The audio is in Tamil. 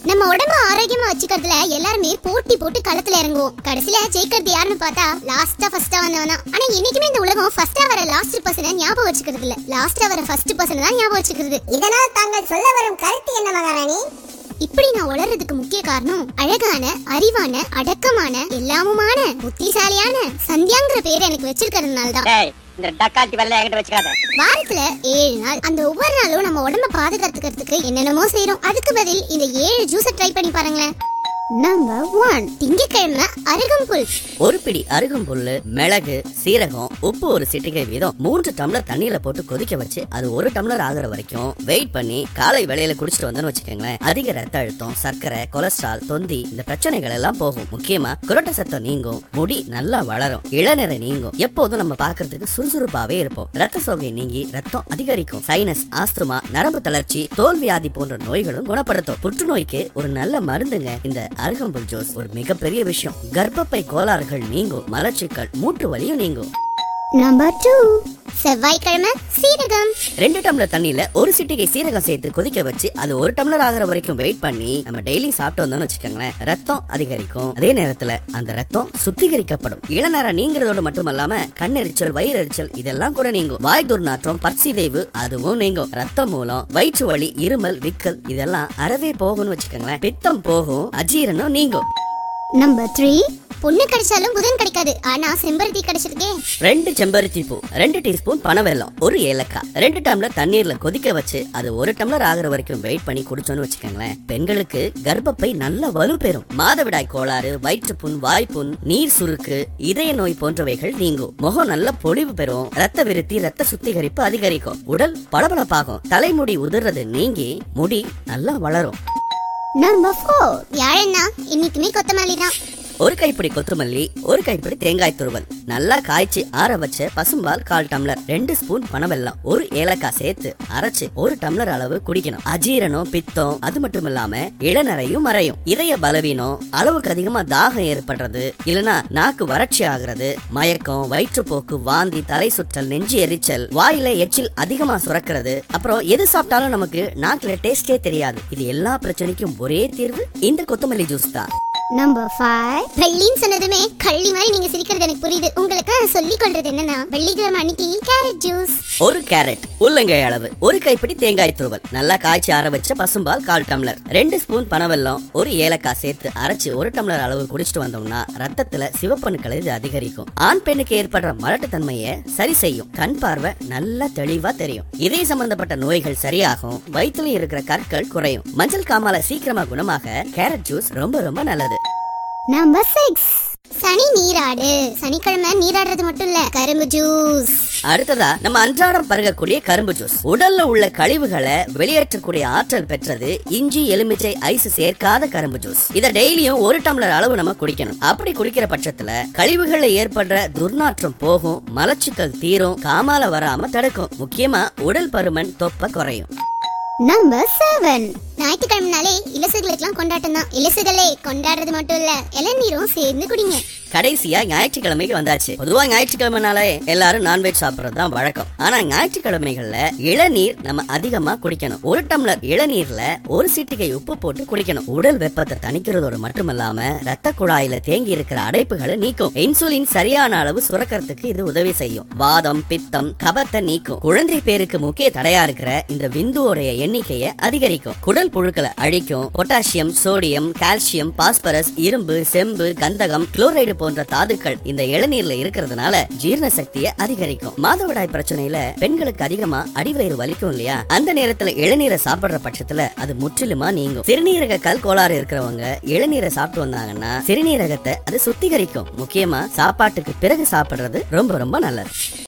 நம்ம உடம்ப ஆரோக்கியமா வச்சுக்கிறதுல எல்லாருமே போட்டி போட்டு களத்துல இறங்குவோம் கடைசியில ஜெயிக்கிறது யாருன்னு பார்த்தா லாஸ்டா ஃபர்ஸ்டா வந்தவன் தான் ஆனா என்னைக்குமே இந்த உலகம் ஃபர்ஸ்டா வர லாஸ்ட் பர்சனை ஞாபகம் வச்சுக்கிறது இல்ல லாஸ்டா வர ஃபர்ஸ்ட் பர்சன் தான் ஞாபகம் வச்சுக்கிறது இதனால் தாங்கள் சொல்ல வரும் கருத்து என்ன மகாராணி இப்படி நான் வளர்றதுக்கு முக்கிய காரணம் அழகான அறிவான அடக்கமான எல்லாமுமான புத்திசாலியான சந்தியாங்கிற பேரை எனக்கு வச்சிருக்கிறதுனால தான் டேய் இந்த டக்காட்டி வெள்ள என்கிட்ட வச்சுக்காத வாரத்துல ஏழு நாள் அந்த ஒவ்வொரு நாளும் நம்ம உடம்ப பாதுகாத்துக்கிறதுக்கு என்னென்னமோ செய்றோம் அதுக்கு பதில் இந்த ஏழு ஜூஸை ட்ரை பண்ணி பாருங்களேன் நம்பர் ஒன் திங்கக்கிழமை அருகம்புல் ஒரு பிடி அருகம்புல்லு மிளகு சீரகம் உப்பு ஒரு சிட்டிகை வீதம் மூன்று டம்ளர் தண்ணியில போட்டு கொதிக்க வச்சு அது ஒரு டம்ளர் ஆகுற வரைக்கும் வெயிட் பண்ணி காலை வேளையில குடிச்சிட்டு வந்தோம்னு வச்சுக்கோங்களேன் அதிக ரத்த அழுத்தம் சர்க்கரை கொலஸ்ட்ரால் தொந்தி இந்த பிரச்சனைகள் எல்லாம் போகும் முக்கியமா குரட்ட சத்தம் நீங்கும் முடி நல்லா வளரும் இளநிறை நீங்கும் எப்போதும் நம்ம பார்க்கிறதுக்கு சுறுசுறுப்பாவே இருப்போம் ரத்த சோகை நீங்கி ரத்தம் அதிகரிக்கும் சைனஸ் ஆஸ்துமா நரம்பு தளர்ச்சி தோல் வியாதி போன்ற நோய்களும் குணப்படுத்தும் புற்றுநோய்க்கு ஒரு நல்ல மருந்துங்க இந்த அருகம்புல் ஜூஸ் ஒரு மிகப்பெரிய விஷயம் கர்ப்பப்பை கோளாறுகள் நீங்கும் மலச்சிக்கல் மூட்டு வலியும் நீங்கும் நம்பர் டூ செவ்வாய்க்கிழமை சீரகம் ரெண்டு டம்ளர் தண்ணியில ஒரு சிட்டிகை சீரகம் சேர்த்து கொதிக்க வச்சு அது ஒரு டம்ளர் ஆகுற வரைக்கும் வெயிட் பண்ணி நம்ம டெய்லி சாப்பிட்டு வந்தோம்னு வச்சுக்கோங்களேன் ரத்தம் அதிகரிக்கும் அதே நேரத்துல அந்த ரத்தம் சுத்திகரிக்கப்படும் இளநரம் நீங்கிறதோடு மட்டுமல்லாம கண்ணெரிச்சல் வயிறெரிச்சல் இதெல்லாம் கூட நீங்கும் வாய் துர்நாற்றம் பற்சிதைவு அதுவும் நீங்கும் ரத்தம் மூலம் வயிற்று வலி இருமல் விக்கல் இதெல்லாம் அறவே போகும்னு வச்சுக்கோங்களேன் பித்தம் போகும் அஜீரணம் நீங்கும் நம்பர் த்ரீ பொண்ணு கிடைச்சாலும் புதன் கிடைக்காது ஆனா செம்பருத்தி கிடைச்சிருக்கே ரெண்டு செம்பருத்தி பூ ரெண்டு டீஸ்பூன் பனவெல்லம் ஒரு ஏலக்காய் ரெண்டு டம்ளர் தண்ணீர்ல கொதிக்க வச்சு அது ஒரு டம்ளர் ஆகுற வரைக்கும் வெயிட் பண்ணி குடிச்சோன்னு வச்சுக்கோங்களேன் பெண்களுக்கு கர்ப்பப்பை நல்ல வலுப்பெறும் மாதவிடாய் கோளாறு வயிற்றுப்புண் வாய்ப்புண் நீர் சுருக்கு இதய நோய் போன்றவைகள் நீங்கும் முகம் நல்ல பொலிவு பெறும் ரத்த விருத்தி ரத்த சுத்திகரிப்பு அதிகரிக்கும் உடல் பளபளப்பாகும் தலைமுடி உதிர்றது நீங்கி முடி நல்லா வளரும் நம்பர் ஃபோர் வியாழன்னா இன்னைக்குமே கொத்தமல்லி தான் ஒரு கைப்பிடி கொத்தமல்லி ஒரு கைப்பிடி தேங்காய் துருவல் நல்லா காய்ச்சி ஆற வச்ச பசும்பால் கால் டம்ளர் ரெண்டு ஸ்பூன் பனவெல்லம் ஒரு ஏலக்காய் சேர்த்து அரைச்சு ஒரு டம்ளர் அளவு குடிக்கணும் அஜீரணம் பித்தம் அது மட்டும் இல்லாம இளநரையும் மறையும் இதய பலவீனம் அளவுக்கு அதிகமா தாகம் ஏற்படுறது இல்லனா நாக்கு வறட்சி ஆகுறது மயக்கம் வயிற்றுப்போக்கு வாந்தி தலை சுற்றல் நெஞ்சு எரிச்சல் வாயில எச்சில் அதிகமா சுரக்கிறது அப்புறம் எது சாப்பிட்டாலும் நமக்கு நாக்குல டேஸ்டே தெரியாது இது எல்லா பிரச்சனைக்கும் ஒரே தீர்வு இந்த கொத்தமல்லி ஜூஸ் தான் நம்பர் ஃபைவ் வெள்ளின்னு சொன்னதுமே கள்ளி மாதிரி நீங்க சிரிக்கிறது எனக்கு புரியுது உங்களுக்கு சொல்லிக் கொள்றது என்னன்னா வெள்ளிக்கிழமை அன்னைக்கு கேரட் ஜூஸ் ஒரு கேரட் உள்ளங்கை அளவு ஒரு கைப்பிடி தேங்காய் துருவல் நல்லா காய்ச்சி ஆற வச்ச பசும்பால் கால் டம்ளர் ரெண்டு ஸ்பூன் பனவெல்லம் ஒரு ஏலக்காய் சேர்த்து அரைச்சு ஒரு டம்ளர் அளவு குடிச்சிட்டு வந்தோம்னா ரத்தத்துல சிவப்பணுக்கள் இது அதிகரிக்கும் ஆண் பெண்ணுக்கு ஏற்படுற மலட்டுத்தன்மையை சரி செய்யும் கண் பார்வை நல்லா தெளிவா தெரியும் இதய சம்பந்தப்பட்ட நோய்கள் சரியாகும் வயிற்றுல இருக்கிற கற்கள் குறையும் மஞ்சள் காமால சீக்கிரமா குணமாக கேரட் ஜூஸ் ரொம்ப ரொம்ப நல்லது நம்பர் சிக்ஸ் சனி நீராடு சனிக்கிழமை நீராடுறது மட்டும் இல்ல கரும்பு ஜூஸ் அடுத்ததா நம்ம அன்றாடம் பருகக்கூடிய கரும்பு ஜூஸ் உடல்ல உள்ள கழிவுகளை வெளியேற்றக்கூடிய ஆற்றல் பெற்றது இஞ்சி எலுமிச்சை ஐஸ் சேர்க்காத கரும்பு ஜூஸ் இத டெய்லியும் ஒரு டம்ளர் அளவு நம்ம குடிக்கணும் அப்படி குடிக்கிற பட்சத்துல கழிவுகள்ல ஏற்படுற துர்நாற்றம் போகும் மலச்சிக்கல் தீரும் காமால வராம தடுக்கும் முக்கியமா உடல் பருமன் தொப்ப குறையும் நம்பர் செவன் ஞாயிற்றுக்கிழமைனாலே இலசுகளுக்கெல்லாம் கொண்டாட்டம் தான் இலசுகளே கொண்டாடுறது மட்டும் இல்ல இளநீரும் சேர்ந்து குடிங்க கடைசியா ஞாயிற்றுக்கிழமைக்கு வந்தாச்சு பொதுவா ஞாயிற்றுக்கிழமைனாலே எல்லாரும் நான்வெஜ் சாப்பிடுறது தான் வழக்கம் ஆனா ஞாயிற்றுக்கிழமைகள்ல இளநீர் நம்ம அதிகமா குடிக்கணும் ஒரு டம்ளர் இளநீர்ல ஒரு சிட்டிகை உப்பு போட்டு குடிக்கணும் உடல் வெப்பத்தை தணிக்கிறதோடு மட்டுமல்லாம ரத்த குழாயில தேங்கி இருக்கிற அடைப்புகளை நீக்கும் இன்சுலின் சரியான அளவு சுரக்கிறதுக்கு இது உதவி செய்யும் வாதம் பித்தம் கபத்தை நீக்கும் குழந்தை பேருக்கு முக்கிய தடையா இருக்கிற இந்த விந்துவோடைய எண்ணிக்கையை அதிகரிக்கும் குடல் புழுக்களை அழிக்கும் பொட்டாசியம் சோடியம் கால்சியம் பாஸ்பரஸ் இரும்பு செம்பு கந்தகம் குளோரைடு போன்ற தாதுக்கள் இந்த இளநீர்ல இருக்கிறதுனால ஜீரண சக்தியை அதிகரிக்கும் மாதவிடாய் பிரச்சனையில பெண்களுக்கு அதிகமா அடிவயிறு வலிக்கும் இல்லையா அந்த நேரத்துல இளநீரை சாப்பிடுற பட்சத்துல அது முற்றிலுமா நீங்கும் சிறுநீரக கல் கோளாறு இருக்கிறவங்க இளநீரை சாப்பிட்டு வந்தாங்கன்னா சிறுநீரகத்தை அது சுத்திகரிக்கும் முக்கியமா சாப்பாட்டுக்கு பிறகு சாப்பிடுறது ரொம்ப ரொம்ப நல்லது